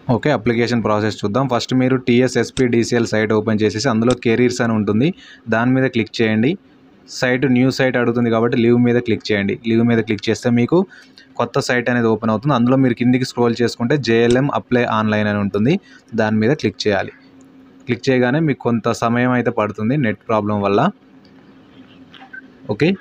okay application process చూద్దాం first మీరు TSSP DCL site open చేసేసి అందులో కెరీర్స్ అని ఉంటుంది దాని మీద క్లిక్ చేయండి సైట్ న్యూ సైట్ అడుగుతుంది కాబట్టి లీవ్ మీద క్లిక్ చేయండి లీవ్ మీద క్లిక్ చేస్తే మీకు కొత్త సైట్ అనేది ఓపెన్ అవుతుంది అందులో మీరు కిందికి స్క్రోల్ చేసుకుంటే జేఎల్ఎం అప్లై ఆన్లైన్ అని ఉంటుంది దాని మీద క్లిక్ చేయాలి క్లిక్ చేయగానే మీకు కొంత సమయం అయితే పడుతుంది నెట్ ప్రాబ్లం వల్ల ఓకే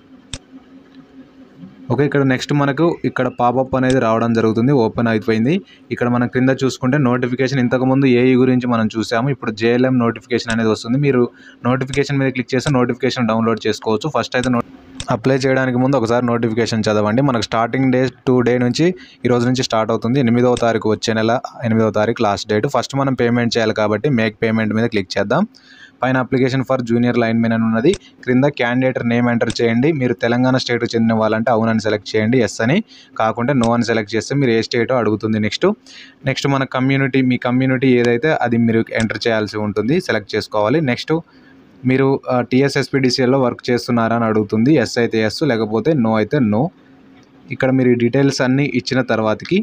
ఓకే ఇక్కడ నెక్స్ట్ మనకు ఇక్కడ పాపప్ అనేది రావడం జరుగుతుంది ఓపెన్ అయిపోయింది ఇక్కడ మనం క్రింద చూసుకుంటే నోటిఫికేషన్ ఇంతకుముందు ఏఈ గురించి మనం చూసాము ఇప్పుడు జేఎల్ఎం నోటిఫికేషన్ అనేది వస్తుంది మీరు నోటిఫికేషన్ మీద క్లిక్ చేస్తే నోటిఫికేషన్ డౌన్లోడ్ చేసుకోవచ్చు ఫస్ట్ అయితే నోట్ అప్లై చేయడానికి ముందు ఒకసారి నోటిఫికేషన్ చదవండి మనకు స్టార్టింగ్ డే టూ డే నుంచి ఈ రోజు నుంచి స్టార్ట్ అవుతుంది ఎనిమిదవ తారీఖు వచ్చే నెల ఎనిమిదవ తారీఖు లాస్ట్ డేట్ ఫస్ట్ మనం పేమెంట్ చేయాలి కాబట్టి మేక్ పేమెంట్ మీద క్లిక్ చేద్దాం పైన application for junior line men అని ఉన్నది క్రింద క్యాండిడేట్ నేమ్ ఎంటర్ చేయండి మీరు తెలంగాణ స్టేట్కి చెందిన వాళ్ళంటే అవునని సెలెక్ట్ చేయండి ఎస్ అని కాకుంటే నో అని సెలెక్ట్ చేస్తే మీరు ఏ స్టేటో అడుగుతుంది నెక్స్ట్ నెక్స్ట్ మన కమ్యూనిటీ మీ కమ్యూనిటీ ఏదైతే అది మీరు ఎంటర్ చేయాల్సి ఉంటుంది సెలెక్ట్ చేసుకోవాలి నెక్స్ట్ మీరు టీఎస్ఎస్పీడీసీఎల్లో వర్క్ చేస్తున్నారా అని అడుగుతుంది ఎస్ అయితే ఎస్ లేకపోతే నో అయితే నో ఇక్కడ మీరు ఈ డీటెయిల్స్ అన్నీ ఇచ్చిన తర్వాతకి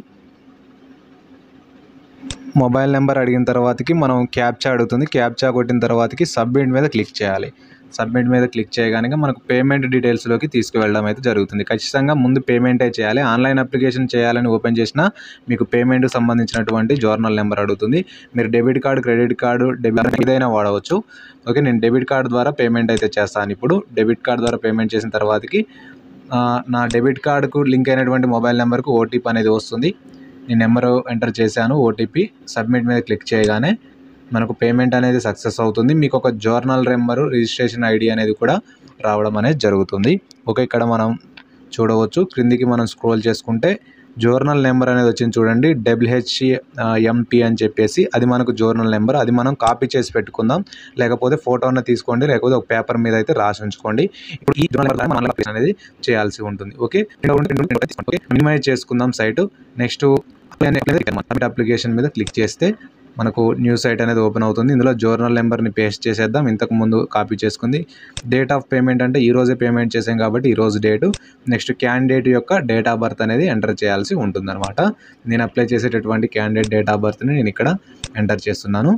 మొబైల్ నెంబర్ అడిగిన తర్వాతకి మనం క్యాప్చా అడుగుతుంది క్యాప్చా కొట్టిన తర్వాతకి సబ్మిట్ మీద క్లిక్ చేయాలి సబ్మిట్ మీద క్లిక్ చేయగానే మనకు పేమెంట్ డీటెయిల్స్లోకి తీసుకువెళ్ళడం అయితే జరుగుతుంది ఖచ్చితంగా ముందు పేమెంటే చేయాలి ఆన్లైన్ అప్లికేషన్ చేయాలని ఓపెన్ చేసినా మీకు పేమెంట్ సంబంధించినటువంటి జోర్నల్ నెంబర్ అడుగుతుంది మీరు debit card credit card debit ఏదైనా వాడవచ్చు ఓకే నేను డెబిట్ కార్డు ద్వారా పేమెంట్ అయితే చేస్తాను ఇప్పుడు డెబిట్ కార్డు ద్వారా పేమెంట్ చేసిన తర్వాతకి ఆ, నా డెబిట్ కార్డుకు లింక్ అయినటువంటి మొబైల్ నెంబర్కు ఓటీపీ అనేది వస్తుంది నేను నెంబర్ ఎంటర్ చేశాను ఓటీపీ సబ్మిట్ మీద క్లిక్ చేయగానే మనకు పేమెంట్ అనేది సక్సెస్ అవుతుంది మీకు ఒక జర్నల్ నెంబరు రిజిస్ట్రేషన్ ఐడి అనేది కూడా రావడం అనేది జరుగుతుంది ఓకే ఇక్కడ మనం చూడవచ్చు క్రిందికి మనం స్క్రోల్ చేసుకుంటే జోర్నల్ నెంబర్ అనేది వచ్చింది చూడండి డబ్ల్యూహెచ్ ఎంపీ అని చెప్పేసి అది మనకు జోర్నల్ నెంబర్ అది మనం కాపీ చేసి పెట్టుకుందాం లేకపోతే ఫోటోన తీసుకోండి లేకపోతే ఒక పేపర్ మీద అయితే రాసి ఉంచుకోండి ఇప్పుడు ఈ జోర్నల్ నెంబర్ మనం application అనేది చేయాల్సి ఉంటుంది ఓకే ఓకే మినిమైజ్ చేసుకుందాం సైట్ నెక్స్ట్ సబ్మిట్ అప్లికేషన్ మీద క్లిక్ చేస్తే మనకు న్యూ సైట్ అనేది ఓపెన్ అవుతుంది ఇందులో జోర్నల్ నెంబర్ని పేస్ట్ చేసేద్దాం ఇంతకు ముందు కాపీ చేసుకుంది డేట్ ఆఫ్ పేమెంట్ అంటే ఈ రోజే పేమెంట్ చేసాం కాబట్టి ఈ రోజు డేటు నెక్స్ట్ క్యాండిడేట్ యొక్క డేట్ ఆఫ్ బర్త్ అనేది ఎంటర్ చేయాల్సి ఉంటుందన్నమాట నేను అప్లై చేసేటటువంటి క్యాండిడేట్ డేట్ ఆఫ్ బర్త్ని నేను ఇక్కడ ఎంటర్ చేస్తున్నాను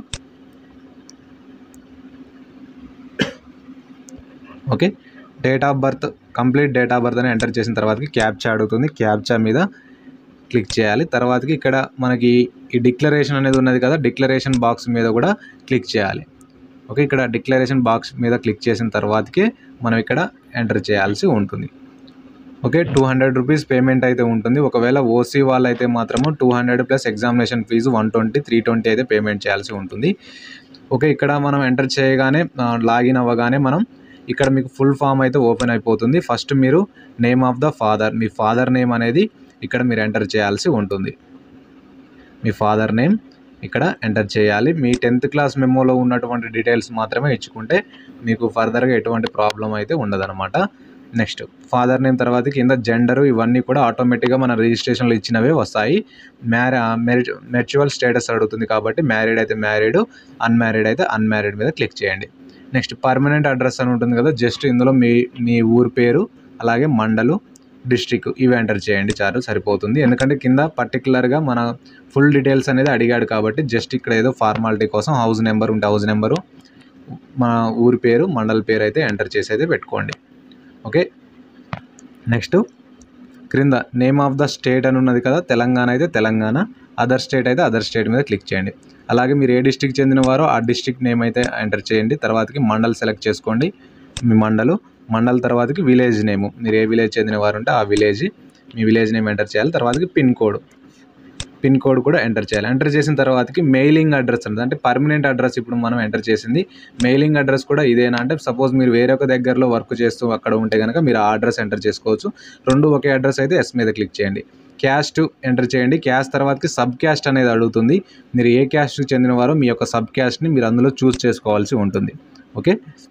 okay date of birth complete date of birth అని ఎంటర్ చేసిన తర్వాతకి క్యాప్చా అడుగుతుంది క్యాప్చా మీద క్లిక్ చేయాలి తర్వాతకి ఇక్కడ మనకి ఈ డిక్లరేషన్ అనేది ఉన్నది కదా డిక్లరేషన్ బాక్స్ మీద కూడా క్లిక్ చేయాలి ఓకే ఇక్కడ డిక్లరేషన్ బాక్స్ మీద క్లిక్ చేసిన తర్వాతకే మనం ఇక్కడ ఎంటర్ చేయాల్సి ఉంటుంది okay two hundred rupees payment అయితే ఉంటుంది ఒకవేళ ఓసీ వాళ్ళు అయితే మాత్రము two hundred plus examination fee one twenty three twenty అయితే పేమెంట్ చేయాల్సి ఉంటుంది ఓకే ఇక్కడ మనం ఎంటర్ చేయగానే లాగిన్ అవ్వగానే మనం ఇక్కడ మీకు ఫుల్ ఫామ్ అయితే ఓపెన్ అయిపోతుంది ఫస్ట్ మీరు నేమ్ ఆఫ్ ద ఫాదర్ మీ ఫాదర్ నేమ్ అనేది ఇక్కడ మీరు ఎంటర్ చేయాల్సి ఉంటుంది మీ ఫాదర్ నేమ్ ఇక్కడ ఎంటర్ చేయాలి మీ టెన్త్ క్లాస్ మెమోలో ఉన్నటువంటి డీటెయిల్స్ మాత్రమే ఇచ్చుకుంటే మీకు ఫర్దర్గా ఎటువంటి ప్రాబ్లం అయితే ఉండదన్నమాట నెక్స్ట్ ఫాదర్ నేమ్ తర్వాత కింద జెండరు ఇవన్నీ కూడా ఆటోమేటిక్గా మన రిజిస్ట్రేషన్లో ఇచ్చినవే వస్తాయి మ్యారీ మెరిట్ మెర్చువల్ స్టేటస్ అడుగుతుంది కాబట్టి మ్యారీడ్ అయితే మ్యారీడ్ అన్మ్యారీడ్ అయితే అన్మ్యారీడ్ మీద క్లిక్ చేయండి నెక్స్ట్ పర్మనెంట్ అడ్రస్ అని ఉంటుంది కదా జస్ట్ ఇందులో మీ మీ ఊరు పేరు అలాగే మండలు డిస్ట్రిక్ట్ ఇవి ఎంటర్ చేయండి చాలు సరిపోతుంది ఎందుకంటే కింద పర్టికులర్గా మన ఫుల్ డీటెయిల్స్ అనేది అడిగాడు కాబట్టి జస్ట్ ఇక్కడ ఏదో ఫార్మాలిటీ కోసం హౌస్ నెంబర్ ఉంటే హౌస్ నెంబరు మన ఊరి పేరు మండల పేరు అయితే ఎంటర్ చేసి అయితే పెట్టుకోండి ఓకే నెక్స్ట్ క్రింద నేమ్ ఆఫ్ ద స్టేట్ అని ఉన్నది కదా తెలంగాణ అయితే తెలంగాణ అదర్ స్టేట్ అయితే అదర్ స్టేట్ మీద క్లిక్ చేయండి అలాగే మీరు ఏ డిస్టిక్ చెందినవారో ఆ డిస్టిక్ నేమ్ అయితే ఎంటర్ చేయండి తర్వాతకి మండల్ సెలెక్ట్ చేసుకోండి మీ మండలు మండల్ తర్వాతకి విలేజ్ నేమ్ మీరు ఏ విలేజ్ చెందిన వారు ఉంటే ఆ విలేజ్ మీ విలేజ్ నేమ్ ఎంటర్ చేయాలి తర్వాతకి పిన్ కోడ్ పిన్ కోడ్ కూడా ఎంటర్ చేయాలి ఎంటర్ చేసిన తర్వాతకి మెయిలింగ్ అడ్రస్ అనేది అంటే పర్మనెంట్ అడ్రస్ ఇప్పుడు మనం ఎంటర్ చేసింది మెయిలింగ్ అడ్రస్ కూడా ఇదేనా అంటే సపోజ్ మీరు వేరొక దగ్గరలో వర్క్ చేస్తూ అక్కడ ఉంటే కనుక మీరు ఆ అడ్రస్ ఎంటర్ చేసుకోవచ్చు రెండు ఒకే అడ్రస్ అయితే ఎస్ మీద క్లిక్ చేయండి క్యాస్ట్ ఎంటర్ చేయండి క్యాస్ట్ తర్వాతకి సబ్ క్యాస్ట్ అనేది అడుగుతుంది మీరు ఏ క్యాస్ట్కి చెందినవారో మీ యొక్క సబ్ క్యాస్ట్ని మీరు అందులో చూస్ చేసుకోవాల్సి ఉంటుంది ఓకే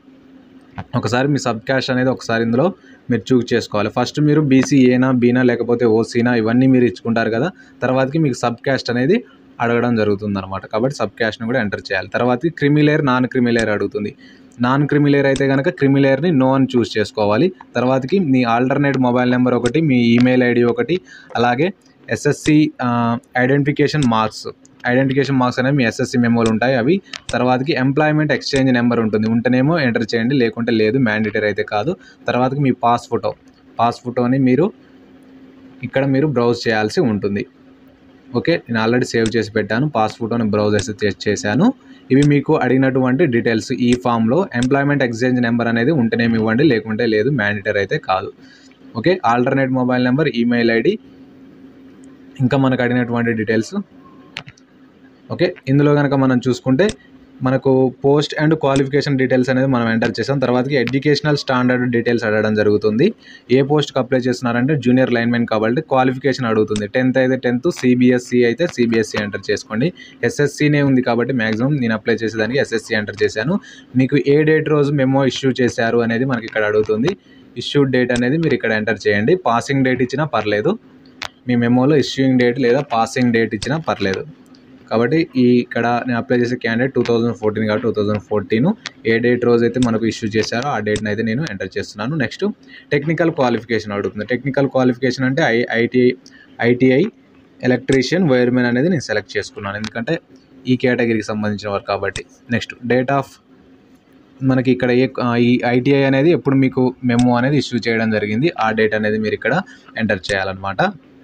ఒకసారి మీ సబ్ క్యాస్ట్ అనేది ఒకసారి ఇందులో మీరు చూస్ చేసుకోవాలి ఫస్ట్ మీరు బీసీ ఏనా బీనా లేకపోతే ఓసీనా ఇవన్నీ మీరు ఇచ్చుకుంటారు కదా తర్వాతకి మీకు సబ్ క్యాస్ట్ అనేది అడగడం జరుగుతుంది అనమాట కాబట్టి సబ్ క్యాస్ట్ని కూడా ఎంటర్ చేయాలి తర్వాతకి క్రిమిలేయర్ నాన్ క్రిమిలేయర్ అడుగుతుంది నాన్ క్రిమిలేయర్ అయితే కనుక క్రిమిలేయర్ని నో అని చూస్ చేసుకోవాలి తర్వాతకి మీ ఆల్టర్నేట్ మొబైల్ నెంబర్ ఒకటి మీ ఈమెయిల్ ఐడి ఒకటి అలాగే SSC identification marks identification marks అనేవి మీ ఎస్ఎస్సి మెమోలు ఉంటాయి అవి తర్వాతకి ఎంప్లాయ్మెంట్ ఎక్స్చేంజ్ నెంబర్ ఉంటుంది ఉంటేనేమో ఎంటర్ చేయండి లేకుంటే లేదు మ్యాండేటరీ అయితే కాదు తర్వాతకి మీ పాస్ ఫోటో పాస్ ఫోటోని మీరు ఇక్కడ మీరు బ్రౌజ్ చేయాల్సి ఉంటుంది ఓకే నేను ఆల్రెడీ సేవ్ చేసి పెట్టాను పాస్ ఫోటోని బ్రౌజ్ అయితే చేశాను ఇవి మీకు అడిగినటువంటి డీటెయిల్స్ ఈ ఫామ్లో ఎంప్లాయ్మెంట్ ఎక్స్చేంజ్ నెంబర్ అనేది ఉంటేనేమి ఇవ్వండి లేకుంటే లేదు మ్యాండేటరీ అయితే కాదు okay alternate mobile number email ID ఇంకా మనకు అడిగినటువంటి డీటెయిల్స్ ఓకే ఇందులో కనుక మనం చూసుకుంటే మనకు పోస్ట్ అండ్ క్వాలిఫికేషన్ డీటెయిల్స్ అనేది మనం ఎంటర్ చేసాం తర్వాతకి ఎడ్యుకేషనల్ స్టాండర్డ్ డీటెయిల్స్ అడగడం జరుగుతుంది ఏ పోస్ట్కి అప్లై చేస్తున్నారంటే జూనియర్ లైన్మెన్ కాబట్టి క్వాలిఫికేషన్ అడుగుతుంది టెన్త్ అయితే టెన్త్ సిబిఎస్సి అయితే సిబిఎస్సి ఎంటర్ చేసుకోండి ఎస్ఎస్సినే ఉంది కాబట్టి మ్యాక్సిమం నేను అప్లై చేసేదానికి ఎస్ఎస్సి ఎంటర్ చేశాను మీకు ఏ డేట్ రోజు మెమో ఇష్యూ చేశారు అనేది మనకి ఇక్కడ అడుగుతుంది ఇష్యూ డేట్ అనేది మీరు ఇక్కడ ఎంటర్ చేయండి పాసింగ్ డేట్ ఇచ్చినా పర్లేదు మీ మెమోలో ఇష్యూయింగ్ డేట్ లేదా పాసింగ్ డేట్ ఇచ్చినా పర్లేదు కాబట్టి ఈ ఇక్కడ నేను అప్లై చేసే క్యాండిడేట్ టూ థౌజండ్ ఫోర్టీన్ కాబట్టి టూ థౌజండ్ ఫోర్టీన్ ఏ డేట్ రోజు అయితే మనకు ఇష్యూ చేశారో ఆ డేట్ని అయితే నేను ఎంటర్ చేస్తున్నాను నెక్స్ట్ టెక్నికల్ క్వాలిఫికేషన్ అడుగుతుంది టెక్నికల్ క్వాలిఫికేషన్ అంటే I ITI ITI electrician wiremen అనేది నేను సెలెక్ట్ చేసుకున్నాను ఎందుకంటే ఈ కేటగిరీకి సంబంధించిన వారు కాబట్టి నెక్స్ట్ డేట్ ఆఫ్ మనకి ఇక్కడ ఏ ఈ ఐటీఐ అనేది ఎప్పుడు మీకు మెమో అనేది ఇష్యూ చేయడం జరిగింది ఆ డేట్ అనేది మీరు ఇక్కడ ఎంటర్ చేయాలన్నమాట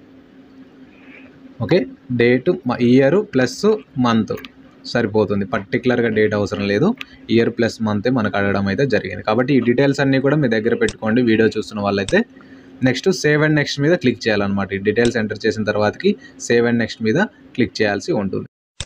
okay date year plus month సరిపోతుంది పర్టికులర్గా డేట్ అవసరం లేదు ఇయర్ ప్లస్ మంత్ మనకు అడగడం అయితే జరిగింది కాబట్టి ఈ డీటెయిల్స్ అన్నీ కూడా మీ దగ్గర పెట్టుకోండి వీడియో చూస్తున్న వాళ్ళైతే నెక్స్ట్ సేవ్ అండ్ నెక్స్ట్ మీద క్లిక్ చేయాలన్నమాట ఈ డీటెయిల్స్ ఎంటర్ చేసిన తర్వాతకి సేవ్ అండ్ నెక్స్ట్ మీద క్లిక్ చేయాల్సి ఉంటుంది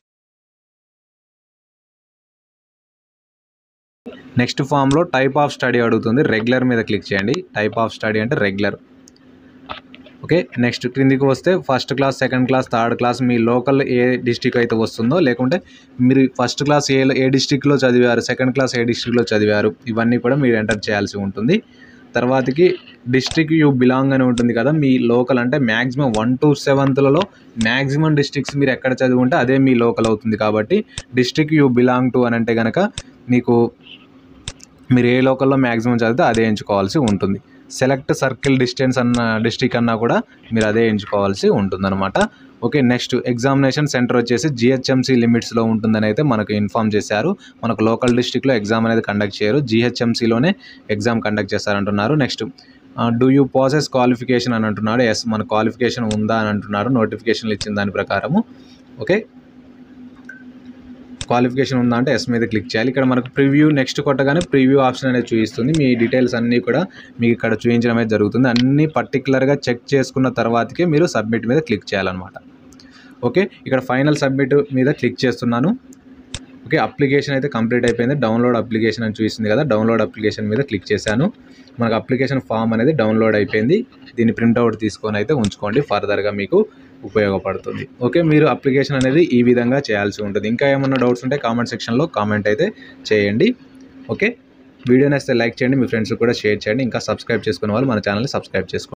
నెక్స్ట్ ఫామ్లో టైప్ ఆఫ్ స్టడీ అడుగుతుంది రెగ్యులర్ మీద క్లిక్ చేయండి టైప్ ఆఫ్ స్టడీ అంటే రెగ్యులర్ ఓకే నెక్స్ట్ క్రిందికి వస్తే first class second class third class మీ లోకల్ ఏ డిస్టిక్ అయితే వస్తుందో లేకుంటే మీరు ఫస్ట్ క్లాస్ ఏ ఏ డిస్టిక్లో చదివారు సెకండ్ క్లాస్ ఏ డిస్టిక్లో చదివారు ఇవన్నీ కూడా మీరు ఎంటర్ చేయాల్సి ఉంటుంది తర్వాతకి డిస్టిక్ యూ బిలాంగ్ అని ఉంటుంది కదా మీ లోకల్ అంటే మ్యాక్సిమం వన్ టు సెవెంత్లలో మ్యాక్సిమం డిస్ట్రిక్ట్స్ మీరు ఎక్కడ చదువుకుంటే అదే మీ లోకల్ అవుతుంది కాబట్టి డిస్టిక్ యూ బిలాంగ్ టు అని అంటే కనుక మీకు మీరు ఏ లోకల్లో మ్యాక్సిమం చదివితే అదే ఎంచుకోవాల్సి ఉంటుంది సెలెక్ట్ సర్కిల్ డిస్టెన్స్ అన్న డిస్టిక్ అన్నా కూడా మీరు అదే ఎంచుకోవాల్సి ఉంటుందన్నమాట ఓకే నెక్స్ట్ ఎగ్జామినేషన్ సెంటర్ వచ్చేసి జిహెచ్ఎంసీ లిమిట్స్లో ఉంటుందని అయితే మనకు ఇన్ఫామ్ చేశారు మనకు లోకల్ డిస్టిక్లో ఎగ్జామ్ అనేది కండక్ట్ చేయరు జిహెచ్ఎంసీలోనే ఎగ్జామ్ కండక్ట్ చేస్తారంటున్నారు next do you process qualification అని అంటున్నాడు ఎస్ మన క్వాలిఫికేషన్ ఉందా అని అంటున్నారు నోటిఫికేషన్లు ఇచ్చిన దాని ప్రకారము ఓకే క్వాలిఫికేషన్ ఉందా అంటే ఎస్ మీద క్లిక్ చేయాలి ఇక్కడ మనకు ప్రివ్యూ నెక్స్ట్ కొట్టగానే ప్రివ్యూ ఆప్షన్ అనేది చూపిస్తుంది మీ డీటెయిల్స్ అన్నీ కూడా మీకు ఇక్కడ చూపించడం అయితే జరుగుతుంది అన్నీ పర్టికులర్గా చెక్ చేసుకున్న తర్వాతకే మీరు సబ్మిట్ మీద క్లిక్ చేయాలన్నమాట ఓకే ఇక్కడ ఫైనల్ సబ్మిట్ మీద క్లిక్ చేస్తున్నాను ఓకే అప్లికేషన్ అయితే కంప్లీట్ అయిపోయింది డౌన్లోడ్ అప్లికేషన్ అని చూపిస్తుంది కదా డౌన్లోడ్ అప్లికేషన్ మీద క్లిక్ చేశాను మనకు అప్లికేషన్ ఫామ్ అనేది డౌన్లోడ్ అయిపోయింది దీన్ని ప్రింట్అవుట్ తీసుకొని అయితే ఉంచుకోండి ఫర్దర్గా మీకు ఉపయోగపడుతుంది ఓకే మీరు అప్లికేషన్ అనేది ఈ విధంగా చేయాల్సి ఉంటుంది ఇంకా ఏమన్నా డౌట్స్ ఉంటే కామెంట్ సెక్షన్లో కామెంట్ అయితే చేయండి ఓకే వీడియో నచ్చితే లైక్ చేయండి మీ ఫ్రెండ్స్కి కూడా షేర్ చేయండి ఇంకా సబ్స్క్రైబ్ చేసుకునే వాళ్ళు మన ఛానల్ని సబ్స్క్రైబ్ చేసుకోండి